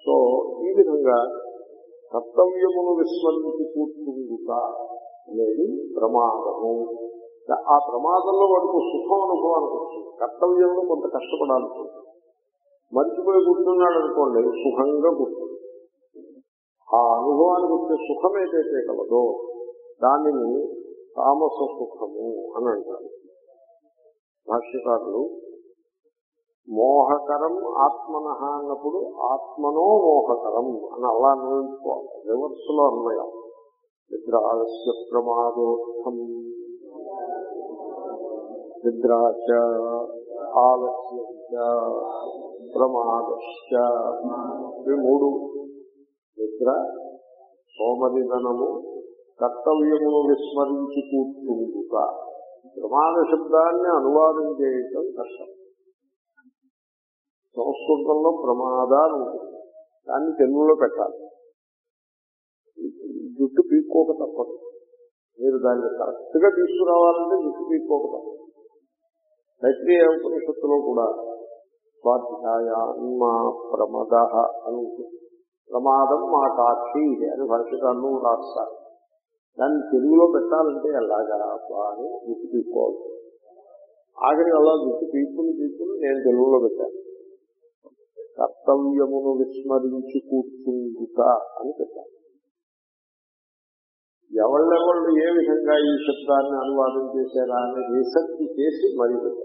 So ఈ విధంగా కర్తవ్యమును విస్మరించి కూర్చుందుట అనేది ప్రమాదము ఆ ప్రమాదంలో వాడికి సుఖం అనుభవానికి వస్తుంది కర్తవ్యంలో కొంత కష్టపడాల్సి ఉంటుంది మర్చిపోయి కూర్చున్నాడు అనుకోండి సుఖంగా కూర్చుంది ఆ అనుభవానికి వచ్చే సుఖం ఏదైతే కలదో దానిని తామస సుఖము అని అంటారు భాష్యకారులు మోహకరం ఆత్మన అన్నప్పుడు ఆత్మనో మోహకరం అని అలా అన్వయించుకోవాలి రివర్స్ లో అన్వయం నిద్ర ఆలస్య ప్రమాదోత్తం నిద్రాచ ఆలస్య ప్రమాదశ్చ ఇవి మూడు నిద్ర సోమరిధనము కర్తవ్యమును విస్మరించి కూర్చుందుట ప్రమాద శబ్దాన్ని అనువాదం చేయటం కష్టం సంస్కృతంలో ప్రమాదాలు ఉంటుంది దాన్ని తెలుగులో పెట్టాలి జుట్టు పీక్కోక తప్పదు మీరు దాన్ని కరెక్ట్ గా తీసుకురావాలంటే జుట్టు పీక్కోక తప్పదు తైత్రీయ ఉపనిషత్తులో కూడా స్వాధ్యాయాన్మ ప్రమద అని ఉంటుంది ప్రమాదం మా కాక్షి అని భాషకాలను రాస్తారు దాన్ని తెలుగులో పెట్టాలంటే ఎలాగా అబ్బా అని జుట్టు పీక్కోవాలి ఆఖరి అలా జుట్టు పీక్కుని పీక్కుని నేను తెలుగులో పెట్టాను కర్తవ్యమును విస్మరించి కూర్చుందుట అని పెట్టాను ఎవళ్ళెవళ్ళు ఏ విధంగా ఈ శబ్దాన్ని అనువాదం చేశారా అని రీసెర్చ్ చేసి మరీ పెట్టారు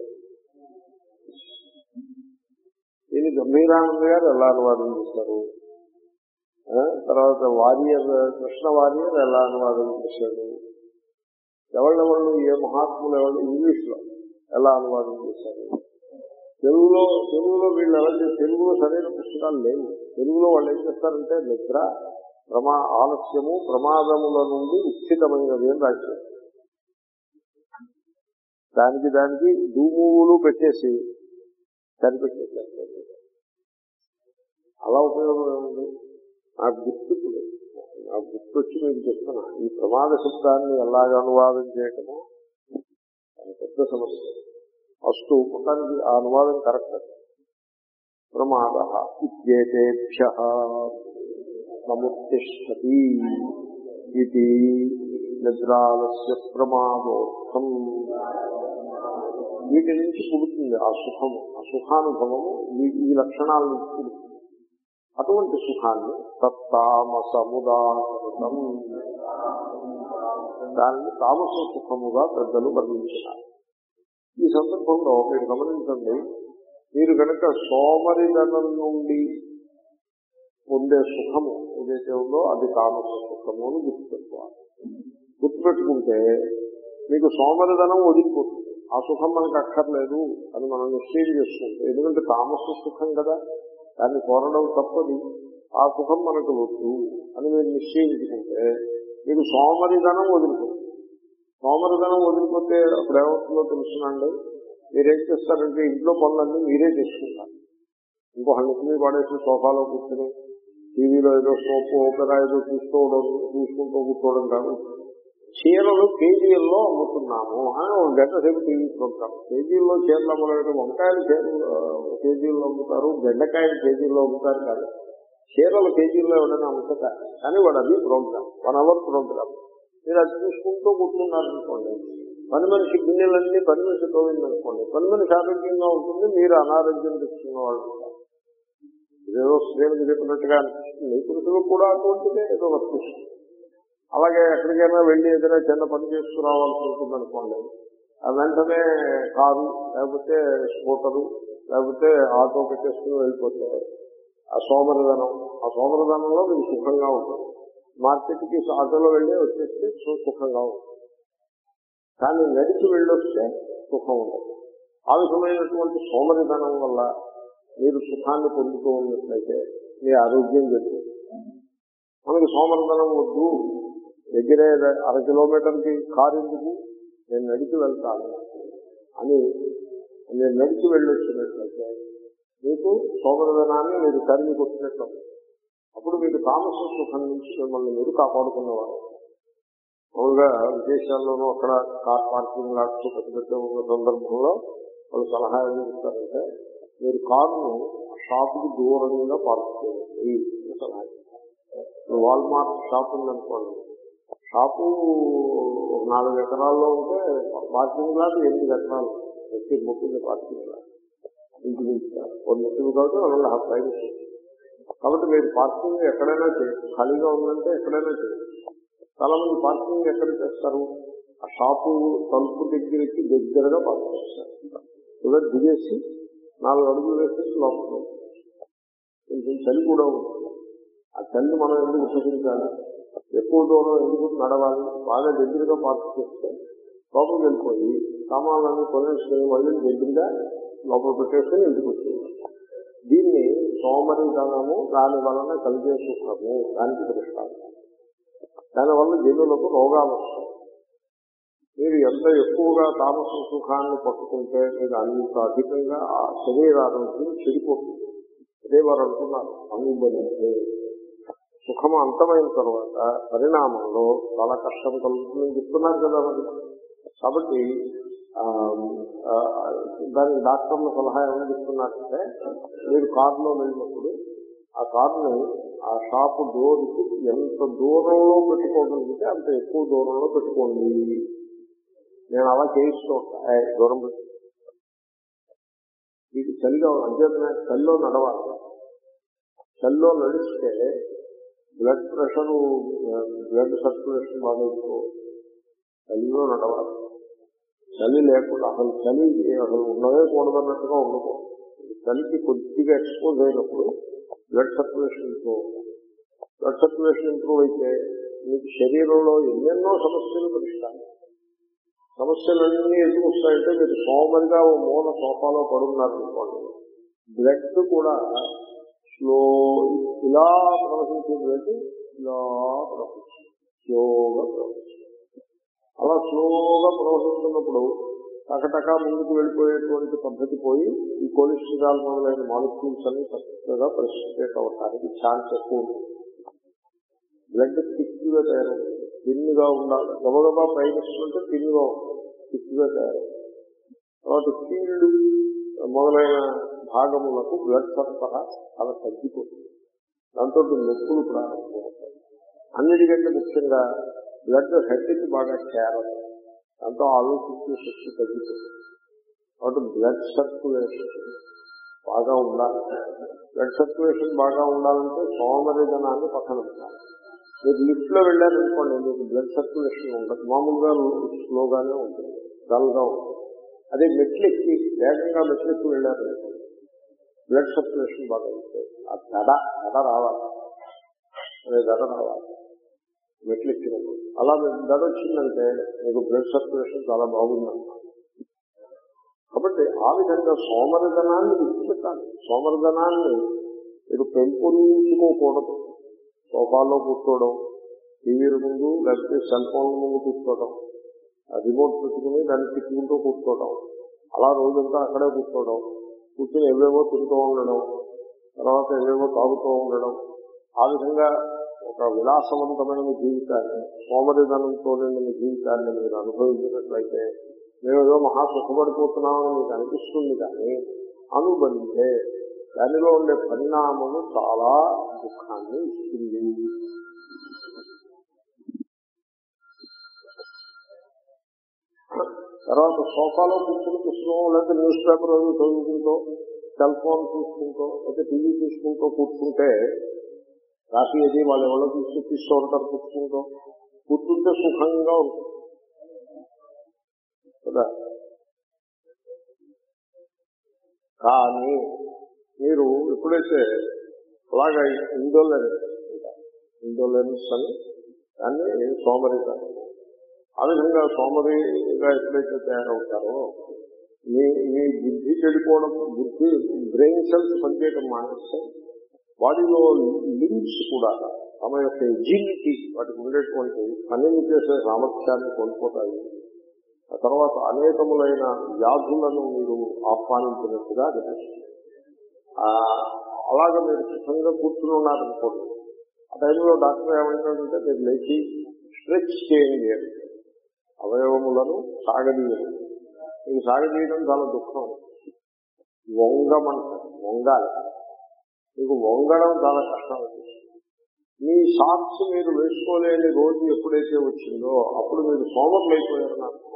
దీన్ని గంభీరానంద గారు ఎలా అనువాదం చేశారు ఆ, తర్వాత వారియర్ కృష్ణ వారియర్ ఎలా అనువాదం చేశాడు ఎవళ్ళెవళ్ళు ఏ మహాత్ములు ఎవరు ఇంగ్లీష్ లో ఎలా అనువాదం చేశారు తెలుగులో తెలుగులో వీళ్ళు ఎలా చేస్తారు తెలుగులో సరైన పుస్తకాలు లేవు తెలుగులో వాళ్ళు ఏం చేస్తారంటే నిద్ర ప్రమా ఆలస్యము ప్రమాదముల నుండి ఉచితమైనది అని రాశారు దానికి దానికి దూములు పెట్టేసి సరిపెట్టేశారు అలా ఉపయోగం ఏముంది నాకు గుర్తుకు లేదు. నాకు గుర్తొచ్చి మీకు చెప్తున్నా ఈ ప్రమాద శబ్దాన్ని ఎలాగ అనువాదం చేయటమో అది పెద్ద సమస్య అస్తు మొత్తానికి ఆ అనువాదం కరెక్ట్ ప్రమాద ఇత్యేతేభ్య సముత్తిష్టతి ఇది నిద్రాలస్య ప్రమాదోత్తం వీటి నుంచి పుడుతుంది ఆ సుఖము ఆ సుఖానుభవము ఈ ఈ లక్షణాల నుంచి పుడుతుంది అటువంటి సుఖాన్ని తత్తామసముదాహృతం దానిని తామస సుఖముగా పెద్దలు వర్ణించినారు ఈ సందర్భంలో మీరు గమనించండి మీరు కనుక సోమరిధనం నుండి పొందే సుఖము ఏదైతే ఉందో అది తామస సుఖము అని గుర్తుపెట్టుకోవాలి గుర్తుపెట్టుకుంటే మీకు సోమరిధనం వదిలిపోతుంది ఆ సుఖం మనకు అక్కర్లేదు అని మనం నిశ్చయం చేసుకుంటే ఎందుకంటే తామస సుఖం కదా దాన్ని కోరడం తప్పది ఆ సుఖం మనకు వద్దు అని మీరు నిశ్చయించుకుంటే మీకు సోమరిధనం వదిలిపోతుంది సోమరిధనం వదిలిపోతే అప్పుడు ఏమవుతుందో తెలుసునండి మీరేం చేస్తారంటే ఇంట్లో పనులన్నీ మీరే చేసుకుంటారు ఇంకో హండ్రెడ్ పడేసి సోఫాలో కూర్చుని టీవీలో ఏదో సోపు ఓపెరా ఏదో చూసుకోవడం చూసుకుంటూ కూర్చోవడం కాదు చీరలు కేజీల్లో అమ్ముతున్నాము అని ఒక గంట సేపు టీవీ ప్రోగ్రాం కేజీల్లో చీరలు అమ్మడం వంకాయలు చీరలు కేజీల్లో అమ్ముతారు బెండకాయలు కేజీల్లో అమ్ముతారు కాదు చీరలు కేజీల్లో ఎవరైనా అమ్ముతారు కానీ వాడు అది ప్రోగ్రామ్ వన్ అవర్ ప్రోగ్రామ్ మీరు అది చూసుకుంటూ కూర్చున్నారు అనుకోండి పని మనిషి గిన్నెలన్నీ పని మనిషి తోవిందనుకోండి పని మనిషి ఆరోగ్యంగా ఉంటుంది మీరు అనారోగ్యం తెచ్చుకున్న వాళ్ళు ఉంటారు. ఇదేదో స్త్రీలకు చెప్పినట్టుగా అనిపిస్తుంది పురుషులకు కూడా అటువంటిదే ఏదో వర్తిస్తుంది అలాగే ఎక్కడికైనా వెళ్ళి ఏదైనా చిన్న పని చేసుకురావాల్సి ఉంటుంది అనుకోండి ఆ వెంటనే కారు లేకపోతే స్కూటరు లేకపోతే ఆటో పెట్టేసుకుని వెళ్ళిపోతే ఆ సోమరిధనం ఆ సోమరిధనంలో మీకు సుఖంగా ఉంటుంది మార్కెట్కి ఆటోలో వెళ్ళి వచ్చేస్తే సు- సుఖంగా ఉంటుంది కానీ నడిచి వెళ్ళొస్తే సుఖం ఉండదు ఆ విధమైనటువంటి సోమరిధనం వల్ల మీరు సుఖాన్ని పొందుతూ ఉన్నట్లయితే మీ ఆరోగ్యం జరుగుతుంది మనకి సోమరిధనం వద్దు దగ్గరే అర కిలోమీటర్కి కారు ఎందుకు నేను నడిచి వెళ్తాను అని నేను నడిచి వెళ్ళొచ్చినట్లయితే మీకు సోమరిధనాన్ని మీరు తరిమి కొట్టినట్లు అవుతుంది. అప్పుడు మీకు తామస సుఖం నుంచి మిమ్మల్ని మీరు కాపాడుకున్నవారు మామూలుగా విదేశాల్లోనూ అక్కడ కార్ పార్కింగ్ లాట్స్ పెద్ద పెద్ద ఉన్న సందర్భంలో వాళ్ళు సలహా ఏమి ఇస్తారంటే మీరు కారును షాపుకి దూరంగా పార్క్ చేయండి చేసుకోండి సలహా ఇప్పుడు వాల్మార్ట్ షాప్ ఉందనుకోండి షాపు ఒక నాలుగు ఎకరాల్లో ఉంటే పార్కింగ్ లాట్ ఎనిమిది ఎకరాలు వచ్చి ముట్టింది పార్కింగ్ లాట్ ఇంచుమించుగా కొన్ని ముట్టింది కాబట్టి రెండు హాఫ్ ప్రైవేట్ కాబట్టి మీరు పార్కింగ్ ఎక్కడైనా చేయొచ్చు ఖాళీగా ఉందంటే ఎక్కడైనా చేయొచ్చు చాలా మంది పార్కింగ్ ఎక్కడ చేస్తారు ఆ షాపు తలుపు దగ్గరికి దగ్గరగా పార్క్ చేస్తారు ఇలా దిగేసి నాలుగు అడుగులు వేసేసి లోపల కొంచెం చలి కూడా ఉంటుంది ఆ చలి మనం ఎందుకు ఉపయోగించాలి ఎక్కువ దూరం ఎందుకు నడవాలి బాగా దగ్గరగా పార్క్ చేస్తే లోపలికి వెళ్ళిపోయి సామాన్లన్నీ కొనేసుకుని మళ్ళీ దగ్గరగా లోపల పెట్టేసుకుని ఇంటికి వచ్చేది దీన్ని సోమరితనము దాని వలన కలిగే సుఖము దానికి దృష్టాంతం దానివల్ల జనులకు రోగాలు వస్తాయి మీరు ఎంత ఎక్కువగా తామస సుఖాన్ని పట్టుకుంటే మీరు అంత అధికంగా ఆ శరీర ఆరోగ్యం చెడిపోతుంది అదే వారు అంటున్నారు అనుబలించే సుఖం అంతమైన తర్వాత పరిణామంలో చాలా కష్టం కలుగుతుందని చెప్తున్నారు కదా మరి కాబట్టి ఆ, ఆ, దానికి డాక్టర్ల సలహా ఏమని చెప్తున్నారంటే మీరు కారులో వెళ్ళినప్పుడు ఆ కారుని ఆ షాపు డోర్కి ఎంత దూరంలో పెట్టుకోగలిగితే అంత ఎక్కువ దూరంలో పెట్టుకోండి నేను అలా చేయిస్తూ ఉంటా ఏయ్, దూరం పెట్టు ఇది చలిగా అంచేతనే చలిలో నడవాలి చలిలో నడిస్తే బ్లడ్ ప్రెషర్ బ్లడ్ సర్క్యులేషన్ బాగా ఎక్కువ చలిలో నడవాలి చలి లేకుండా అసలు చలి అసలు ఉండవే కూడదన్నట్టుగా ఉండకూడదు చలికి కొద్దిగా ఎక్స్పోజ్ అయినప్పుడు blood circulation improve blood circulation improve అయితే మీకు శరీరంలో ఎన్నెన్నో సమస్యలు పరిష్కారం సమస్యలన్నీ ఎందుకు వస్తాయంటే మీరు సోమరిగా ఓ మూల సోఫాలో పడున్నారనుకోండి బ్లడ్ కూడా స్లో ఇలా ప్రవహించే బ్లడ్ ఇలా ప్రవహిస్తుంది స్లోగా ప్రవహిస్తుంది అలా స్లోగా ప్రవహిస్తున్నప్పుడు టకటకా ముందుకు వెళ్ళిపోయేటువంటి పద్ధతి పోయి ఈ కొలెస్ట్రాల్ మొదలైన మాలిక్యూల్స్ అన్ని చక్కగా ప్రెసిపిటేట్ అవడానికి ఛాన్స్ ఎక్కువ ఉంటుంది బ్లడ్ థిక్గా తయారవుతుంది తిన్నుగా ఉండాలి గబగబా పయనిస్తుంటే తిన్నుగా థిక్గా తయారవుతుంది తర్వాత కీళ్ళు మొదలైన భాగములకు బ్లడ్ సరఫరా చాలా తగ్గిపోతుంది దాంతో నొప్పులు ప్రారంభమవుతాయి అన్నిటికంటే ముఖ్యంగా బ్లడ్ హెడ్కి బాగా చేరదు దాంతో ఆలోచించే శక్తి తగ్గిపోతుంది కాబట్టి బ్లడ్ సర్క్యులేషన్ బాగా ఉండాలి బ్లడ్ సర్క్యులేషన్ బాగా ఉండాలంటే సోమరిధనాన్ని పక్కన పెట్టాలి మీరు లిఫ్ట్ లో వెళ్ళారనుకోండి మీకు బ్లడ్ సర్క్యులేషన్ ఉండదు మామూలుగా స్లోగానే ఉంటుంది డల్గా ఉంటుంది అదే మెట్లెక్కి వేగంగా మెట్లెక్కి వెళ్ళారనుకోండి బ్లడ్ సర్క్యులేషన్ బాగా ఉంటుంది ఆ దడ దడ రావాలి అదే దడ రావాలి మెట్లెక్కినప్పుడు అలా మీకు దడ వచ్చిందంటే మీకు బ్లడ్ సర్క్యులేషన్ చాలా బాగుందన్నమాట కాబట్టి ఆ విధంగా సోమరిధనాన్ని విడిచిపెట్టాలి సోమరిధనాన్ని మీరు పెంపొందించుకోకూడదు సోఫాలో కూర్చోవడం టీవీల ముందు లేకపోతే సెల్ ఫోన్ ముందు కూర్చోవడం ఆ రిమోట్ పెట్టుకుని దాన్ని తిట్టుకుంటూ కూర్చోవడం అలా రోజంతా అక్కడే కూర్చోవడం కూర్చొని ఏవేవో తింటూ ఉండడం తర్వాత ఏవేవో తాగుతూ ఉండడం ఆ విధంగా ఒక విలాసవంతమైన జీవితాన్ని సోమరిధనంతో నిండిన జీవితాన్ని మీరు అనుభవించినట్లయితే మేము ఏదో మహా సుఖపడిపోతున్నామని మీకు అనిపిస్తుంది కానీ అనుబంధే దానిలో ఉండే పరిణామము చాలా దుఃఖాన్ని ఇస్తుంది తర్వాత సోఫాలో కూర్చుని పుస్తకం లేకపోతే న్యూస్ పేపర్ అవి చదువుకుంటూ సెల్ ఫోన్ చూసుకుంటూ లేకపోతే టీవీ చూసుకుంటూ కూర్చుంటే కాఫీ అది వాళ్ళు ఎవరో తీసుకు తీస్తూ ఉంటారు కూర్చుంటూ కూర్చుంటే సుఖంగా ఉంటుంది కదా కానీ మీరు ఎప్పుడైతే అలాగా ఇండోలెన్స్ ఇండోలెన్స్ అని దాన్ని సోమరితనం ఆ విధంగా సోమరిగా ఎప్పుడైతే తయారవుతారో మీ మీ బుద్ధి చెడిపోవడం బుద్ధి బ్రెయిన్ సెల్స్ పనిచేయడం మానేస్తే బాడీలో లింక్స్ కూడా తమ యొక్క ఎజిలిటీ వాటికి ఉండేటువంటి పనిని చేసే సామర్థ్యాన్ని కోల్పోతాయి ఆ తర్వాత అనేకములైన వ్యాధులను మీరు ఆహ్వానించినట్టుగా అనిపిస్తుంది ఆ, అలాగ మీరు సుఖంగా కూర్చుని ఉన్నారనుకోండి ఆ టైంలో డాక్టర్ ఏమంటాడంటే మీరు లేచి స్ట్రెచ్ చేయండి అని అవయవములను సాగదీయడం ఇది సాగదీయడం చాలా దుఃఖం వంగమంట వంగాలి మీకు వంగడం చాలా కష్టం అవుతుంది మీ షార్ట్స్ మీరు వేసుకోలేని రోజు ఎప్పుడైతే వచ్చిందో అప్పుడు మీరు సోమర్లు అయిపోయారని అర్థం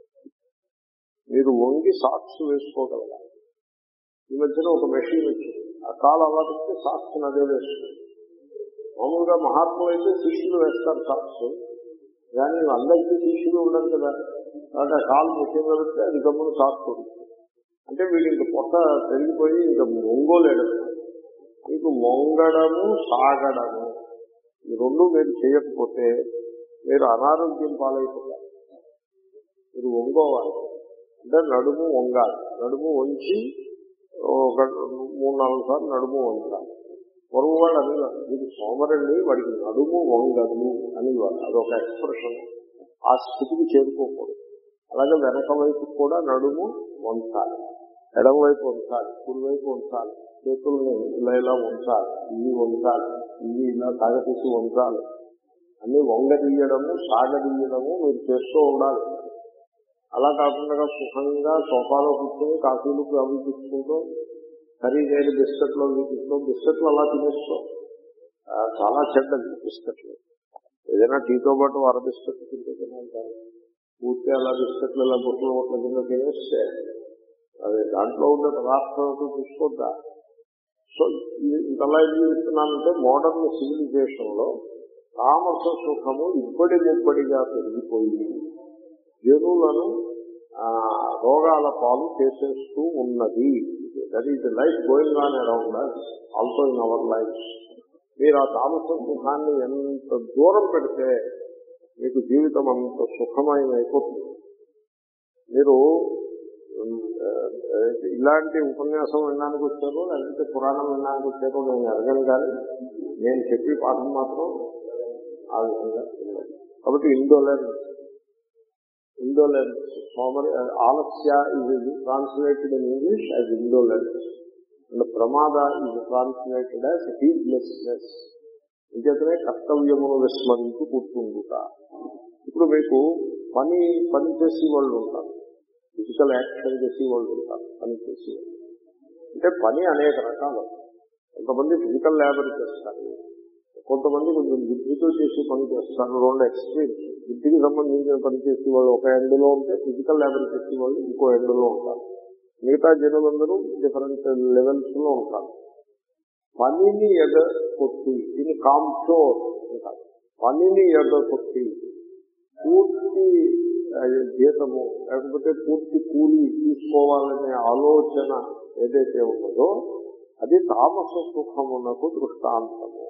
మీరు వంగి సాక్స్ వేసుకోగలగాలి ఈ మధ్యన ఒక మెషిన్ వచ్చింది ఆ కాలు అలవాటిస్తే సాక్స్ అదే వేస్తుంది మామూలుగా మహాత్ములు అయితే శిష్యులు వేస్తారు సాక్స్ కానీ అందరికీ శిష్యులు ఉండరు కదా కాబట్టి ఆ కాలు మెషిన్ పెడితే అది గమ్మున సాక్స్ ఉంటుంది అంటే వీడు ఇంక పొట్ట పెరిగిపోయి ఇంక ఒంగోలేడు మీకు వంగడము సాగడము ఈ రెండు మీరు చేయకపోతే మీరు అనారోగ్యం పాలైపోతారు మీరు వంగోవాలి అంటే నడుము వంగాలి నడుము వంచి ఒక మూడు నాలుగు సార్లు నడుము వంచాలి పొరుగు వాళ్ళు అనేవారు మీరు సోమరండి వాడికి నడుము వంగదు అనేవారు అదొక ఎక్స్ప్రెషన్ ఆ స్థితికి చేరుకోకూడదు అలాగే వెనక వైపు కూడా నడుము వంచాలి ఎడమ వైపు వంచాలి కుడి వైపు వంచాలి చేతుల్ని ఇలా ఇలా వంచాలి ఇవి వంచాలి ఇవి ఇలా సాగతీసి వంచాలి అన్ని వంగదీయడము సాగదీయడము మీరు చేస్తూ ఉండాలి అలా కాకుండా సుఖంగా సోఫాలో కూర్చొని కాఫీలు అవి తీసుకుంటూ ఖరీదైన బిస్కెట్లు అవి తీసుకుంటూ బిస్కెట్లు అలా తినేస్తూ ఆ, చాలా చెడ్డది బిస్కెట్లు ఏదైనా టీతో పాటు అర బిస్కెట్లు తింటే తినంటారు పూర్తి అలా బిస్కెట్లు ఇలా బుట్టలు బుట్టల కింద తినేస్తే అది దాంట్లో ఉండే పదార్థాలతో చూసుకోద్దా సో ఇది- ఇంతలా ఏం చెప్తున్నానంటే మోడర్న్ సివిలైజేషన్ లో తామస సుఖము ఇబ్బడి ముబ్బడిగా పెరిగిపోయి జనులను ఆ, రోగాల పాలు చేసేస్తూ ఉన్నది that is life going on around also in our life మీరు ఆ తామస సుఖాన్ని ఎంత దూరం పెడితే మీకు జీవితం అంత సుఖమైన అయిపోతుంది మీరు ఉమ్, ఆ, ఇలాంటి ఉపన్యాసం వినడానికి వచ్చారో లేకపోతే పురాణం వినడానికి వచ్చారో నేను అడగను కానీ నేను చెప్పి పాఠం మాత్రం ఆ విధంగా ఉన్నది కాబట్టి ఇండోలెన్స్ ఇండోలెన్స్ సోమరి ఆలస్య ఇది translated in English as indolence and ప్రమాద ఇది ట్రాన్స్లేటెడ్ యాజ్ హీడ్లెస్నెస్ ఇంకేతనే కర్తవ్యమును విస్మరించి కూర్చుండుట ఇప్పుడు మీకు పని పని చేసే వాళ్ళు ఉంటారు ఫిజికల్ యాక్షన్ చేసే వాళ్ళు ఉంటారు పని చేసే వాళ్ళు అంటే పని అనేక రకాలు కొంతమంది ఫిజికల్ లేబర్ చేస్తారు కొంతమంది కొంచెం బుద్ధితో చేసి పని చేస్తారు రెండు ఎక్స్ట్రీమ్స్ బుద్ధికి సంబంధించిన పని చేసే వాళ్ళు ఒక ఎండ్లో ఉంటే ఫిజికల్ లేబర్ చేసే వాళ్ళు ఇంకో ఎండ్లో ఉంటారు మిగతా జనులందరూ డిఫరెంట్ లెవెల్స్ లో ఉంటారు పనిని ఎద కొట్టి దీన్ని కాంప్షోర్ అంటారు పనిని ఎద కొట్టి పూర్తి ఆ, జీతము లేకపోతే పూర్తి కూలి తీసుకోవాలనే ఆలోచన ఏదైతే ఉన్నదో అది తామస సుఖమునకు దృష్టాంతము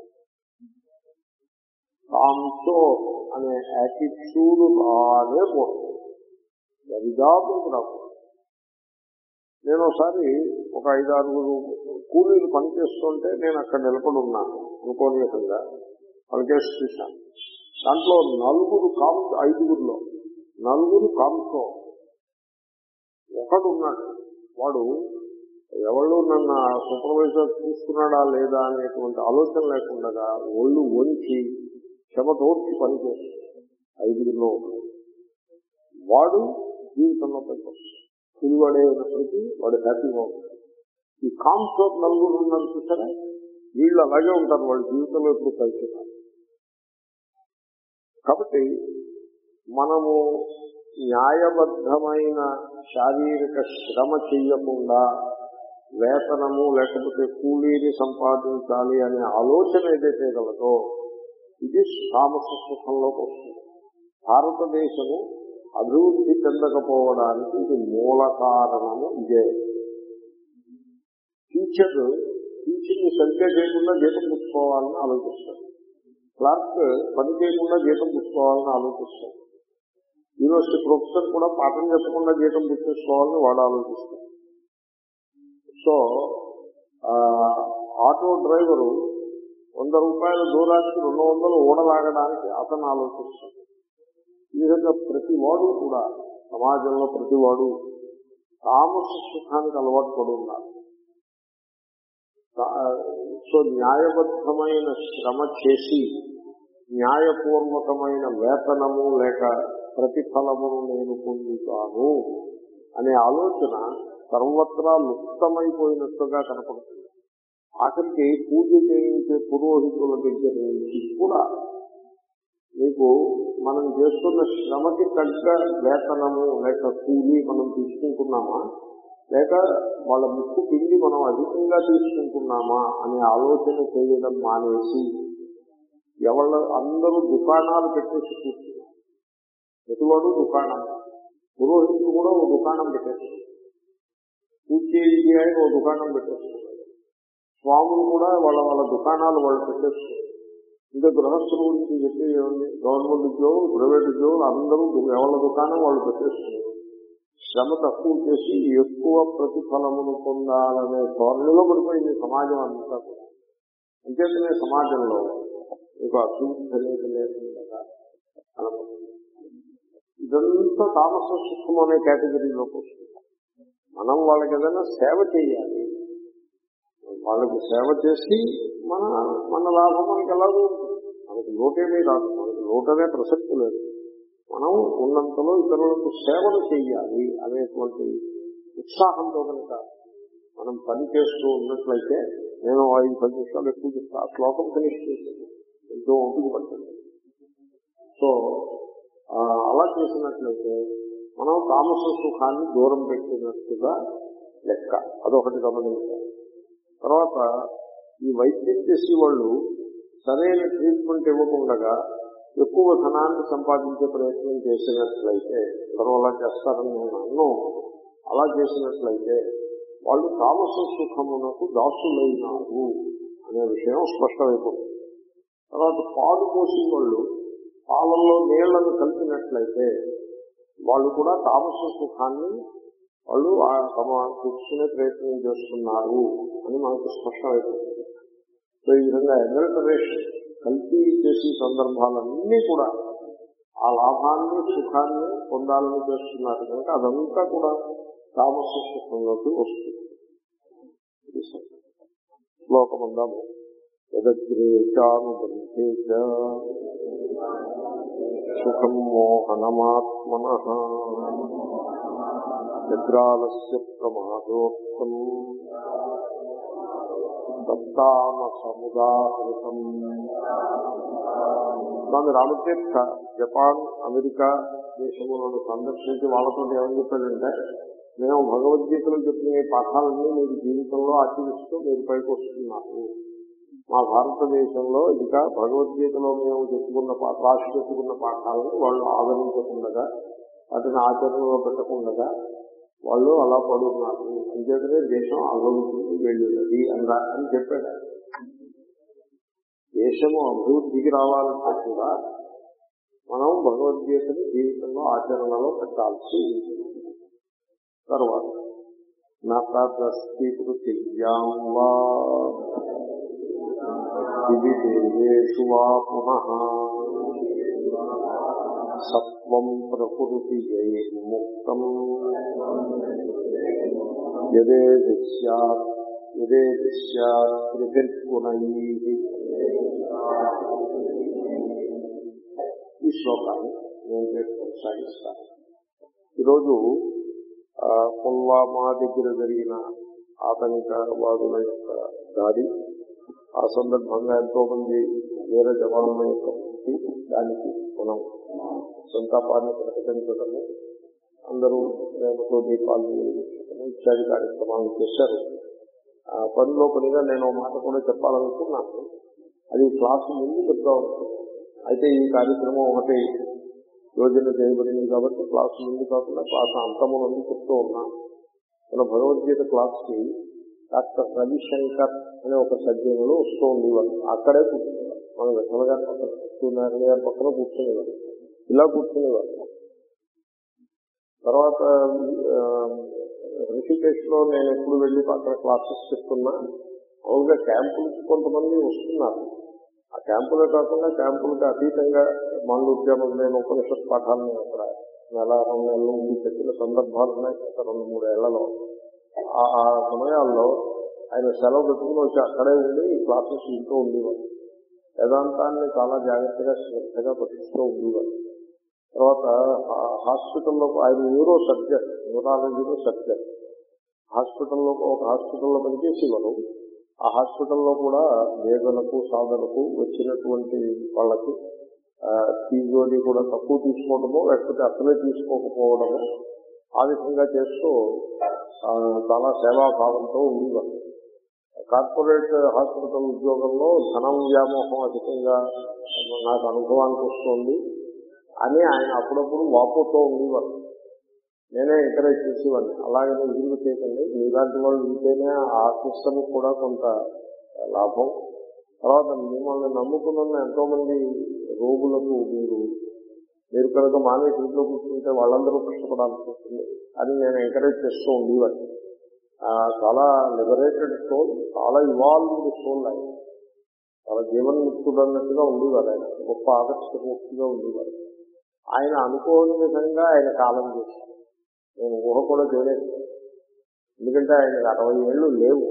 కాంతో అనే యాటిట్యూడ్ రానే పోతుంది దరిదాపులకు రాకూడదు నేను ఒకసారి ఒక ఐదు ఆరుగురు కూలీలు పనిచేస్తుంటే నేను అక్కడ నిలబడి ఉన్నాను అనుకోని విధంగా పనిచేసి చూశాను దాంట్లో నలుగురు కామ్ ఐదుగురులో నలుగురు కాంతో ఒకడు ఉన్నాడు వాడు ఎవళ్ళు నన్ను సూపర్వైజర్ చూస్తున్నాడా లేదా అనేటువంటి ఆలోచన లేకుండా ఒళ్ళు వంచి చెమటోడ్చి పనిచేస్తుంది ఐదుగురిలో ఒకడు. వాడు జీవితంలో పనికొస్తాడు పిలివాడే ఉన్నప్పటికీ వాడు హ్యాపీగా ఉంటాడు ఈ కాంఫర్ట్ నలుగురు ఉన్నారు చూసారా వీళ్ళు అలాగే ఉంటారు వాళ్ళ జీవితంలో ఎప్పుడు కలిసి ఉన్నారు. కాబట్టి మనము న్యాయబద్ధమైన శారీరక శ్రమ చెయ్యకుండా వేతనము లేకపోతే కూలీని సంపాదించాలి అనే ఆలోచన ఏదైతే గలదో ఇది తామస సుఖంలోకి వస్తుంది భారతదేశము అభివృద్ధి చెందకపోవడానికి ఇది మూల కారణము ఇదే టీచర్ టీచింగ్ సరిగ్గా చేయకుండా జీతం పుచ్చుకోవాలని ఆలోచిస్తాడు క్లార్క్ పని చేయకుండా జీతం పుచ్చుకోవాలని ఆలోచిస్తాడు యూనివర్సిటీ ప్రొఫెసర్ కూడా పాఠం చెప్పకుండా జీతం పుచ్చేసుకోవాలని వాడు ఆలోచిస్తాడు సో ఆ, ఆటో డ్రైవరు వంద రూపాయల దూరానికి రెండు వందలు ఊడలాగడానికి అతను ఆలోచిస్తాడు ఈ విధంగా ప్రతి వాడు కూడా సమాజంలో ప్రతి వాడు తామస సుఖానికి అలవాటు పడి ఉన్నారు తా- సో న్యాయబద్ధమైన శ్రమ చేసి న్యాయపూర్వకమైన వేతనము లేక ప్రతిఫలమును నేను పొందుతాను అనే ఆలోచన సర్వత్రా లుప్తమైపోయినట్టుగా కనపడుతుంది ఆఖరికి పూజ చేయించే పురోహితుల దగ్గర నుంచి కూడా మీకు మనం చేస్తున్న శ్రమకి తగ్గ వేతనము లేక కూలి మనం తీసుకుంటున్నామా లేక వాళ్ళ ముక్కు పిండి మనం అధికంగా తీసుకుంటున్నామా అనే ఆలోచన చేయడం మానేసి ఎవళ్ళ అందరూ దుకాణాలు పెట్టేసి కూర్చున్నారు ప్రతివాడు దుకాణం పురోహితుడు కూడా ఓ దుకాణం పెట్టేస్తారు పూజ ఆయన ఓ దుకాణం పెట్టేస్తున్నారు స్వాములు కూడా వాళ్ళ వాళ్ళ దుకాణాలు వాళ్ళు పెట్టేస్తున్నారు ఇంకా గృహస్థుల గురించి చెప్పి ఏముంది గవర్నమెంట్ ఉద్యోగులు ప్రైవేట్ ఉద్యోగులు అందరూ ఎవరి దుకాణం వాళ్ళు పెట్టేస్తున్నారు శ్రమ తక్కువ చేసి ఎక్కువ ప్రతిఫలమును పొందాలనే ధోరణిలో పడిపోయింది సమాజం అంతా కూడా అంచేతనే సమాజంలో ఒక అభివృద్ధి అనేది లేకుండా కనపడుతుంది ఇదంతా తామస సుఖం అనే కేటగిరీలోకి వస్తుంది మనం వాళ్ళకి ఏదైనా సేవ చేయాలి వాళ్ళకి సేవ చేసి మన మన లాభం మనకి ఎలాగో ఉంటుంది మనకి లోటేమీ రాదు మనకి లోటనే ప్రసక్తి లేదు మనం ఉన్నంతలో ఇతరులకు సేవలు చేయాలి అనేటువంటి ఉత్సాహంతో కనుక మనం పని చేస్తూ ఉన్నట్లయితే నేను ఐదు పది నిమిషాలు ఎక్కువ చెప్తా ఆ శ్లోకం ఫినిష్ చేసింది ఎంతో ఓపిక పడుతుంది సో ఆ, అలా చేసినట్లయితే మనం తామస సుఖాన్ని దూరం పెట్టినట్టుగా లెక్క అదొకటి గమనించాలి తర్వాత ఈ వైద్యం చేసే వాళ్ళు సరైన ట్రీట్మెంట్ ఇవ్వకుండా ఎక్కువ ధనాన్ని సంపాదించే ప్రయత్నం చేసినట్లయితే ఎవరు అలా చేస్తారని నేను అన్ను అలా చేసినట్లయితే వాళ్ళు తామస సుఖమునకు దాసులైనారు అనే విషయం స్పష్టమైపోతుంది తర్వాత పాలు పోసి వాళ్ళు పాలల్లో నీళ్లను కలిపినట్లయితే వాళ్ళు కూడా తామస సుఖాన్ని వాళ్ళు ఆ తమ కూర్చునే ప్రయత్నం చేస్తున్నారు అని మనకు స్పష్టమైపోతుంది సో ఈ విధంగా అడల్టరేషన్ కల్తీ చేసే సందర్భాలన్నీ కూడా ఆ లాభాన్ని సుఖాన్ని పొందాలని చేస్తున్నారు కనుక అదంతా కూడా తామస సుఖంలోకి వస్తుంది ఇది సత్యం. శ్లోకమందాము యదగ్రేచానుబంధే చ సుఖం మోహనమాత్మన నిద్రాలస్య ప్రమాదోక్తం దత్తామసముదాహృతం స్వామి రామతీర్థ జపాన్ అమెరికా దేశములను సందర్శించి వాళ్ళతో ఏమని చెప్పాడంటే మేము భగవద్గీతలో చెప్పిన ఈ పాఠాలన్నీ మీరు జీవితంలో ఆచరిస్తూ మీరు పైకి వస్తున్నారు మా భారతదేశంలో ఇంకా భగవద్గీతలో మేము చెప్పుకున్న పా- రాసి చెప్పుకున్న పాఠాలను వాళ్ళు ఆదరించకుండా వాటిని ఆచరణలో పెట్టకుండా వాళ్ళు అలా పడుతున్నారు అంచేతనే దేశం అభివృద్ధికి వెళ్ళినది అని రా- అని చెప్పాడు ఆయన. దేశము అభివృద్ధికి రావాలంటే కూడా మనం భగవద్గీతని జీవితంలో ఆచరణలో పెట్టాల్సి ఉంటుంది తర్వాత నస్తి పృథివ్యాం వా ఇది దేవేషు వా పునః సత్వం ప్రకృతి ముక్తం యదే స్యాత్ యదే స్యాత్ త్రిభిర్గుణై ఈ శ్లోకాన్ని నేను రేపు కొనసాగిస్తాను ఈరోజు ఆ, పుల్వామా దగ్గర జరిగిన ఆతంకవాదుల యొక్క దాడి ఆ సందర్భంగా ఎంతో మంది వేరే జవాన్ల యొక్క మృతి దానికి మనం సంతాపాన్ని ప్రకటించడము అందరూ ప్రేమతో దీపాలు వెలిగించడము ఇత్యాది కార్యక్రమాలు చేశారు ఆ పనిలో పనిగా నేను ఒక మాట కూడా చెప్పాలనుకున్నాను అది క్లాసు ముందు చెప్తా ఉంటుంది అయితే ఈ కార్యక్రమం ఒకటి యోజన చేయబడింది కాబట్టి క్లాసు ముందు కాకుండా క్లాసు అంతమునందు చెప్తూ ఉన్నాను మన భగవద్గీత క్లాస్ కి డాక్టర్ రవిశంకర్ అనే ఒక సజ్జనులు వస్తూ ఉండేవారు అక్కడే కూర్చునేవారు మన విఠల గారి పక్కన సూర్యనారాయణ గారి పక్కన కూర్చునేవారు ఇలా కూర్చునేవారు తర్వాత ఆ, ఋషికేశ్ లో నేను ఎప్పుడు వెళ్ళి అక్కడ క్లాసెస్ చెప్తున్నా మామూలుగా క్యాంపులకి కొంతమంది వస్తున్నారు ఆ క్యాంపులే కాకుండా క్యాంపులకి అతీతంగా మాండూక్య మొదలైన ఉపనిషత్ పాఠాలను అక్కడ నెల రెండు నెలలు ఉండి చెప్పిన సందర్భాలు ఉన్నాయి గత రెండు మూడు ఏళ్లలో ఆ ఆ సమయాల్లో ఆయన సెలవు పెట్టుకుని వచ్చి అక్కడే ఉండి ఈ క్లాసెస్ ఇంటూ ఉండేవారు వేదాంతాన్ని చాలా జాగ్రత్తగా శ్రద్ధగా పఠిస్తూ ఉండేవారు తర్వాత ఆ హాస్పిటల్లో ఆయన న్యూరో సర్జన్ న్యూరాలజీలో సర్జన్ హాస్పిటల్లో ఒక హాస్పిటల్లో పనిచేసేవారు ఆ హాస్పిటల్లో కూడా వేదనకు సాధనకు వచ్చినటువంటి వాళ్ళకి ఆ, ఫీజు అది కూడా తక్కువ తీసుకోవడము లేకపోతే అసలే తీసుకోకపోవడము ఆ విధంగా చేస్తూ ఆ, చాలా సేవాభావంతో ఉండేవారు కార్పొరేట్ హాస్పిటల్ ఉద్యోగంలో ధనం వ్యామోహం అధికంగా నాకు అనుభవానికి వస్తుంది అని ఆయన అప్పుడప్పుడు వాపోతూ ఉండేవారు నేనే ఎంకరేజ్ చేసేవాడిని అలాగనే ఇల్లు చేయకండి మీలాంటి వాళ్ళు ఉంటేనే ఆ సిస్టమ్ కూడా కొంత లాభం తర్వాత మిమ్మల్ని నమ్ముకున్న ఎంతో మంది రోగులకు మీరు మీరు కనుక మానేసి ఇంట్లో కూర్చుంటే వాళ్ళందరూ కష్టపడాల్సి వస్తుంది అని నేను ఎంకరేజ్ చేస్తూ ఉండేవాడిని ఆ, చాలా లిబరేటెడ్ సోల్ చాలా ఇవాల్వ్డ్ సోల్ ఆయన చాలా జీవన్ముక్తుడు అన్నట్టుగా ఉండేవారు ఆయన గొప్ప ఆదర్శమూర్తిగా ఉండేవారు ఆయన అనుకోని విధంగా ఆయన కాలం చేశారు నేను ఊహ కూడా చేయలేదు ఎందుకంటే ఆయనకి అరవై ఏళ్ళు లేవు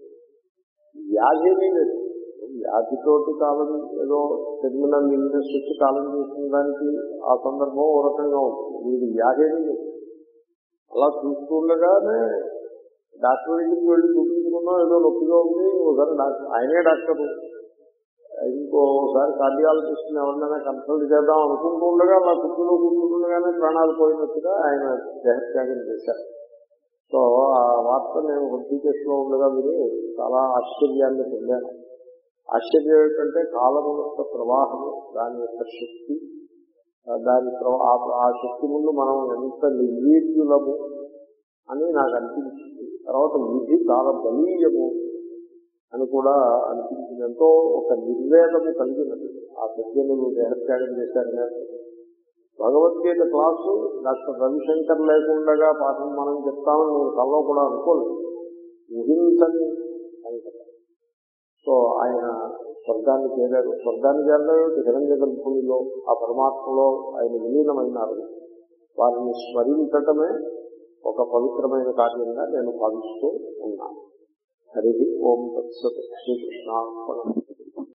వ్యాధి ఏమీ లేదు వ్యాధితోటి కాలం ఏదో టెర్మినల్ ఇల్నెస్ వచ్చి కాలం చేసిన దానికి ఆ సందర్భం ఓ రకంగా ఉంటుంది వీడి వ్యాధి ఏమీ లేదు అలా చూస్తుండగానే డాక్టర్ ఇంటికి వెళ్ళి చూపించుకున్నా ఏదో నొప్పిగా ఉంది ఒకసారి డాక్టర్ ఆయనే డాక్టర్ ఇంకోసారి కార్డియాలజిస్ట్ ఎవరినైనా కన్సల్ట్ చేద్దాం అనుకుంటూ ఉండగా అలా కుర్చీలో కూర్చుంటుండగానే ప్రాణాలు పోయినట్టుగా ఆయన దేహత్యాగం చేశారు సో ఆ వార్త నేను హృదయకేశ్లో ఉండగా విని చాలా ఆశ్చర్యాన్ని పొందాను ఆశ్చర్యం ఏంటంటే కాలము యొక్క ప్రవాహము దాని యొక్క శక్తి ఆ దాని ప్రవా- ఆ- ఆ శక్తి ముందు మనం ఎంత నిర్వీర్యులము అని నాకు అనిపించింది తర్వాత విధి చాలా బలీయము అని కూడా అనిపించింది ఎంతో ఒక నిర్వేదము కలిగినది ఆ సజ్జనులు దేహత్యాగం చేశారు కానీ భగవద్గీత క్లాసు డాక్టర్ రవిశంకర్ లేకుండా పాఠం మనం చెప్తామని నేను కల్లో కూడా అనుకోలేదు ఊహించని సంకటం సో ఆయన స్వర్గాన్ని చేరారు స్వర్గాన్ని చేరారు హిరణ్య గర్భునిలో ఆ పరమాత్మలో ఆయన విలీనమైనారు వారిని స్మరించటమే ఒక పవిత్రమైన కార్యంగా నేను భావిస్తూ ఉన్నాను హరి ఓం తత్సత్ శ్రీకృష్ణ